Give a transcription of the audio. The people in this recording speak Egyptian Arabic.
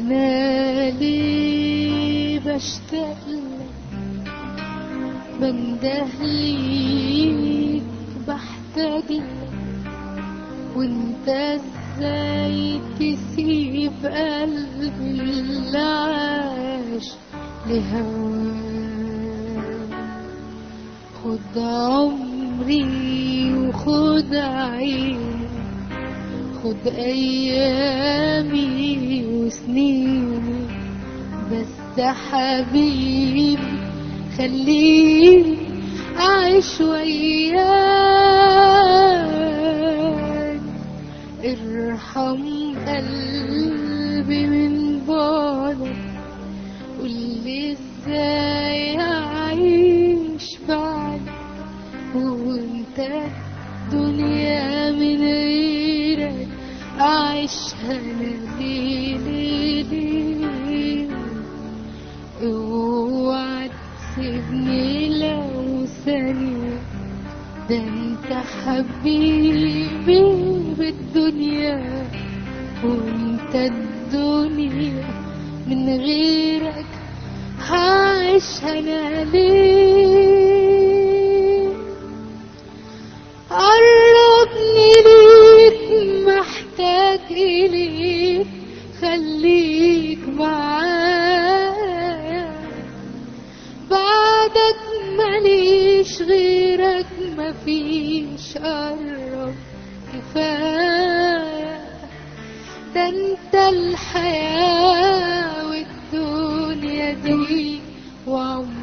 وانا ليه بشتاق لك بنده ليك بحتاج لك وانت ازاي تسيب قلبي اللي عاش لهواك خد عمري وخد عيني خد ايامي وسنيني بس حبيبي خليني اعيش وياك ارحم قلبي من بعدك قولي ازاي اعيش بعدك وانت الدنيا من غيرك اعيشها انا ليه ليه ليه اوعى تسيبني لو ثانية ده انت حبيبي بالدنيا وانت الدنيا من غيرك هعيش انا ليه قربني ليك محتاج إليك خليك معايا بعدك ماليش غيرك مفيش قرب كفاية ده انت الحياة والدنيا دي وعمري